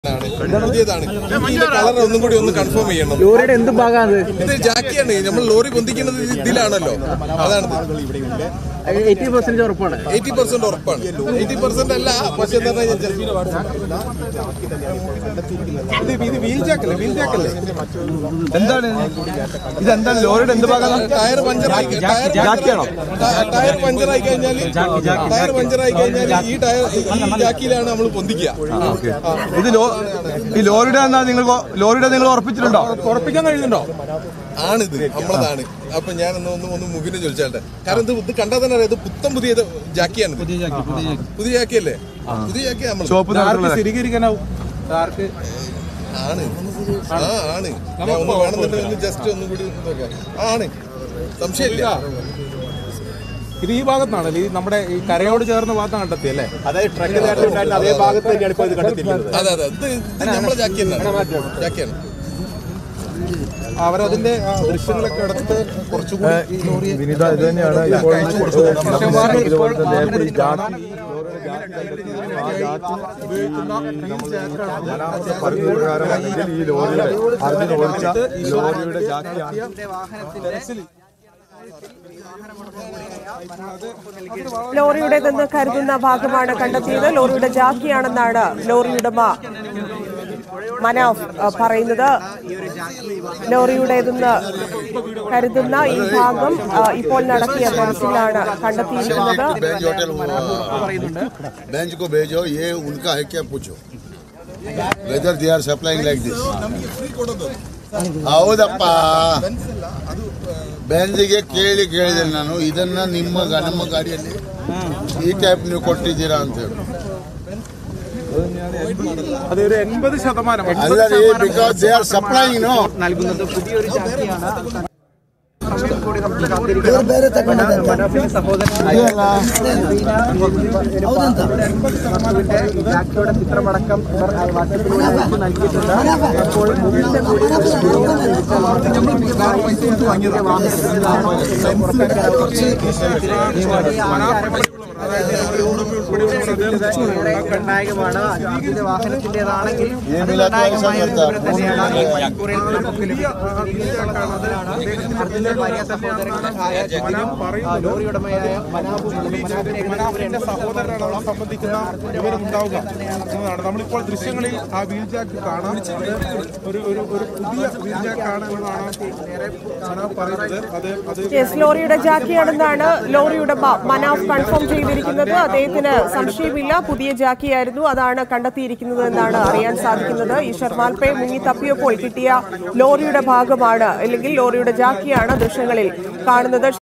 ആണ് പുതിയതാണ് ഇതിന്റെ കളർ ഒന്നും കൂടി ഒന്ന് കൺഫേം ചെയ്യണം ലോറിയുടെ എന്ത് ഭാഗമാണ് ഇത് ജാക്കിയാണ് നമ്മൾ ലോറി പൊന്തിക്കുന്നത് ഇതിലാണല്ലോ അതാണ് എയ്റ്റി പെർസെന്റ് ഉറപ്പാണ് എയ്റ്റി പെർസെന്റ് ഉറപ്പാണ് എയ്റ്റി പെർസെന്റ് അല്ല പക്ഷെ എന്താ പറഞ്ഞാൽ ഇത് ഇത് വീൽ ജാക്കല്ലേ വീൽ ജാക്കല്ലേ എന്താണ് ഇതെന്താണ് ലോറിയുടെ എന്ത് ഭാഗമാണ് ടയർ പഞ്ചറായി ടയർ ജാക്കിയാണോ? ടയർ പഞ്ചറായി കഴിഞ്ഞാൽ ടയർ പഞ്ചറായി കഴിഞ്ഞാൽ ഈ ടയർ ഈ ജാക്കിയിലാണ് നമ്മൾ പൊന്തിക്കുക ഇത് ലോ ഈ ലോറിയുടെ എന്നാ നിങ്ങൾ ലോറിയുടെ നിങ്ങൾ ഉറപ്പിച്ചിട്ടുണ്ടോ ഉറപ്പിക്കാൻ കഴിയുന്നുണ്ടോ ആണിത് നമ്മളതാണ് അപ്പൊ ഞാൻ ഒന്ന് ഒന്ന് ഒന്ന് മുഖിനെ ചോദിച്ചാട്ടെ കാരണം ഇത് ഇത് കണ്ടാൽ തന്നെ അറിയാം ഇത് പുത്തം പുതിയ ഇത് ജാക്കിയാണ് പുതിയ ജാക്കി പുതിയ ജാക്കിയല്ലേ പുതിയ ജാക്കി നമ്മൾ ഷോപ്പ് സ്ഥിരീകരിക്കാനാവും ആണ് ആ ആണ് ഞാൻ ഒന്ന് വേണമെന്നുണ്ടെങ്കിൽ ഒന്ന് ജസ്റ്റ് ഒന്നും കൂടി നോക്കാം ആണ് സംശയമില്ല ഇത് ഈ ഭാഗത്താണല്ലേ ഈ നമ്മുടെ ഈ കരയോട് ചേർന്ന ഭാഗത്താണ് കണ്ടെത്തിയല്ലേ അതായത് ട്രക്കിൽ അതേ ഭാഗത്ത് തന്നെയാണ് ഇപ്പോൾ ഇത് കണ്ടെത്തിയിട്ടുള്ളത് അതെ അതെ ഇത് ഇത് നമ്മളെ ജാക്കി തന്നെയാണ് ജാക്കിയാണ് അവരതിന്റെ ആ, ദൃശ്യങ്ങളൊക്കെ എടുത്ത് കുറച്ചുകൂടി ഈ ലോറിയെ വിനിത ഇത് തന്നെയാണ് ഇപ്പോൾ ഇതുപോലത്തെ നേരത്തെ ഈ ജാക്കി പ്രകാരമാണെങ്കിൽ ഈ ലോറിയുടെ അർജുൻ ഓടിച്ച ലോറിയുടെ ജാക്കിയാണ് ലോറിയുടേതെന്ന് കരുതുന്ന ഭാഗമാണ് കണ്ടെത്തിയത് ലോറിയുടെ ജാക്കിയാണെന്നാണ് ലോറി ഉടമ മനാഫ് ആ, പറയുന്നത് ലോറിയുടേതെന്ന് കരുതുന്ന ഈ ഭാഗം ആ, ഇപ്പോൾ നടത്തിയ തെരച്ചിലാണ് കണ്ടെത്തിയിരിക്കുന്നത് बेंच होटल बेंच को भेजो ये उनका है क्या पूछो whether they are supplying like this ಹೌದಪ್ಪ ಬೆಂಜಿಗೆ ಕೇಳಿ ಕೇಳಿದೆ ನಾನು ಇದನ್ನ ನಿಮ್ಮ ಗ- ನಮ್ಮ ಗಾಡಿಯಲ್ಲಿ ಈ ಟೈಪ್ ನೀವು ಕೊಟ್ಟಿದ್ದೀರಾ ಅಂತ ಹೇಳಿ അതൊരു എൺപത് ശതമാനം ಅಲ್ಲ ರೀ because they are supplying no നൽകുന്നത് പുതിയൊരു ജാക്കിയാണ് കൂടി നമുക്ക് കാത്തിരിക്കണം മനോഫിന്റെ സഹോദരൻ ജാക്കിയുടെ ചിത്രമടക്കം ഇവർ വാട്സപ്പിലൂടെ അയച്ച് നൽകിയിട്ടുണ്ട് അപ്പോൾ മുകിലിന്റെ കൂടി നിർണായകമാണ് അതിന്റെ വാഹനത്തിന്റേതാണെങ്കിൽ അത് നിർണായകമായ ഒരു വിവരം തന്നെയാണ് ഈ മണിക്കൂറിൽ അർജുന്റെ ഭാര്യ സഹോദരങ്ങളായ ജഗനും ആ, ലോറി ഉടമയായ മനാബും മനാഫിന്റെ സഹോദരനാണ് സംബന്ധിക്കുന്ന വിവരമുണ്ടാവുക എന്നതാണ് നമ്മളിപ്പോൾ ദൃശ്യങ്ങളിൽ ആ വീൽ ജാക്ക് കാണാം അത് ഒരു ഒരു ഒരു പുതിയ വീൽ ജാക്കാണ് എന്നതാണ് മനാഫ് പറയുന്നത് അത് അത് യെസ് ലോറിയുടെ ജാക്കിയാണെന്നാണ് ലോറി ഉടമ മനാഫ് കൺഫേം ചെയ്തിരിക്കുന്നത് അദ്ദേഹത്തിന് സംശയമില്ല പുതിയ ജാക്കിയായിരുന്നു അതാണ് കണ്ടെത്തിയിരിക്കുന്നത് എന്നാണ് അറിയാൻ സാധിക്കുന്നത് ഈ ഷർമാൽപെ മുങ്ങി തപ്പിയപ്പോൾ കിട്ടിയ ലോറിയുടെ ഭാഗമാണ് അല്ലെങ്കിൽ ലോറിയുടെ ജാക്കിയാണ് ദൃശ്യങ്ങളിൽ കാണുന്നത്